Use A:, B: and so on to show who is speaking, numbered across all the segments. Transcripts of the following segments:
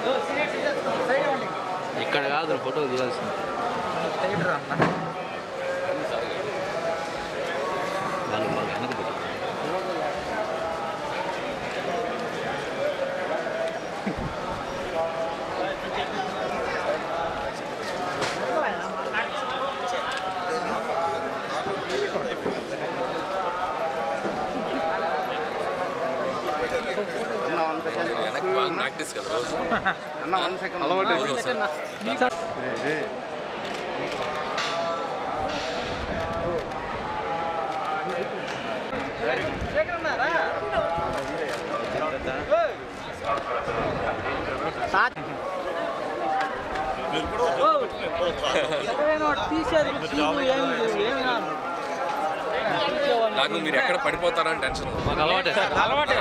A: ఇక్కడ కాదు ఫోటో తీయాల్సింది వాళ్ళు వాళ్ళు వెనక పెట్టు.
B: వెనక్కి బాగా ప్రాక్టీస్ కదా రోజు నాకు మీరు ఎక్కడ పడిపోతారని టెన్షన్ ఉంది.
A: మాకు అలవాటే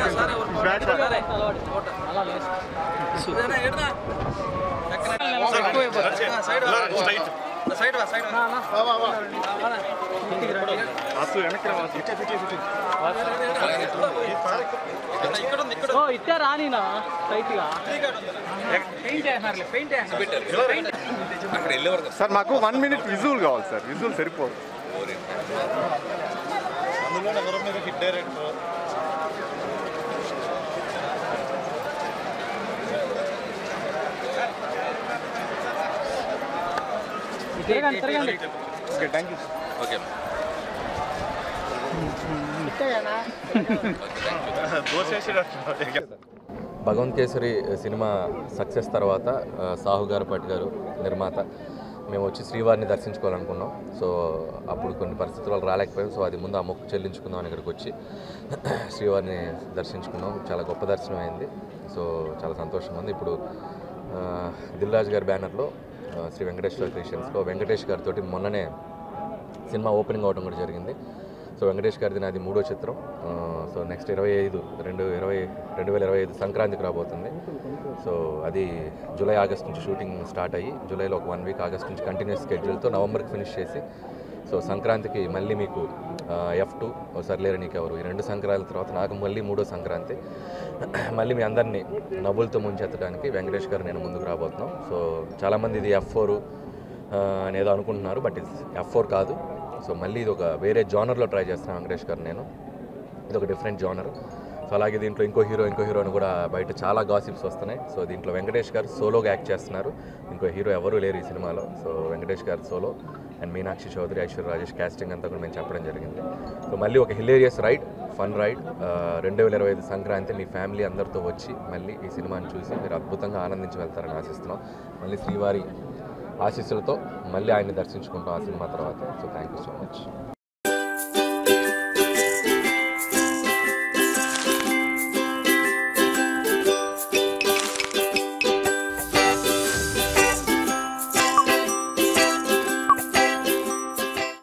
C: ఓ ఇట్టే రానినా స్ట్రైట్ గా
B: పెట్టారు అక్కడ వెళ్ళే వరకు
D: సార్ మాకు వన్ మినిట్ విజువల్ కావాలి సార్ విజువల్ సరిపోదు
E: అందులో ఎవరో మీరు హిట్ డైరెక్టర్
C: తిరగండి తిరగండి
D: okay thank you
B: okay
F: Bhagavanth Kesari cinema success తర్వాత ఆ, సాహు గారు పట్ గారు నిర్మాత మేము వచ్చి శ్రీవారిని దర్శించుకోవాలనుకున్నాం సో అప్పుడు కొన్ని పరిస్థితుల వల్ల రాలేకపోయాం సో అది ముందు ఆ మొక్కు చెల్లించుకుందాం అని ఇక్కడికి వచ్చి శ్రీవారిని దర్శించుకున్నాం చాలా గొప్ప దర్శనం అయింది సో చాలా సంతోషంగా ఉంది ఇప్పుడు ఆ, దిల్ రాజు గారి బ్యానర్లో ఆ, శ్రీ వెంకటేశ్వర క్రియేషన్స్లో వెంకటేష్ గారితో మొన్ననే సినిమా ఓపెనింగ్ అవడం కూడా జరిగింది సో వెంకటేష్ గారిది నాది మూడో చిత్రం ఆ, సో నెక్స్ట్ ఇరవై ఐదు రెండు ఇరవై రెండు వేల ఇరవై ఐదు సంక్రాంతికి రాబోతుంది సో అది జూలై ఆగస్ట్ నుంచి షూటింగ్ స్టార్ట్ అయ్యి జూలైలో ఒక వన్ వీక్ ఆగస్ట్ నుంచి కంటిన్యూస్ స్కెడ్యూల్తో నవంబర్కి ఫినిష్ చేసి సో సంక్రాంతికి మళ్ళీ మీకు ఎఫ్ టూ ఒకసారి లేరు నీకెవరు ఈ రెండు సంక్రాంతి తర్వాత నాకు మళ్ళీ మూడో సంక్రాంతి మళ్ళీ మీ అందరినీ నవ్వులతో ముంచెత్తడానికి వెంకటేష్ గారు నేను ముందుకు రాబోతున్నాం సో చాలామంది ఇది ఎఫ్ ఫోర్ అనేదో అనుకుంటున్నారు బట్ ఇది ఎఫ్ ఫోర్ కాదు సో మళ్ళీ ఇది ఒక వేరే జానర్లో ట్రై చేస్తున్నాను వెంకటేష్ గారు నేను ఇది ఒక డిఫరెంట్ జానర్ సో అలాగే దీంట్లో ఇంకో హీరో ఇంకో హీరో అని కూడా బయట చాలా గాసిప్స్ వస్తున్నాయి సో దీంట్లో వెంకటేష్ గారు సోలోగా యాక్ట్ చేస్తున్నారు ఇంకో హీరో ఎవరూ లేరు ఈ సినిమాలో so Venkatesh garu solo and Meenakshi Chaudhary Aishwarya Rajesh casting అంతా కూడా మేము చెప్పడం జరిగింది సో మళ్ళీ ఒక హిలేరియస్ రైడ్ ఫన్ రైడ్ రెండు వేల ఇరవై ఐదు సంక్రాంతి మీ ఫ్యామిలీ అందరితో వచ్చి మళ్ళీ ఈ సినిమాని చూసి మీరు అద్భుతంగా ఆనందించి వెళ్తారని ఆశిస్తున్నాం మళ్ళీ శ్రీవారి ఆశీస్సులతో మళ్ళీ ఆయన్ని దర్శించుకుంటాం ఆ సినిమా తర్వాత so thank you so much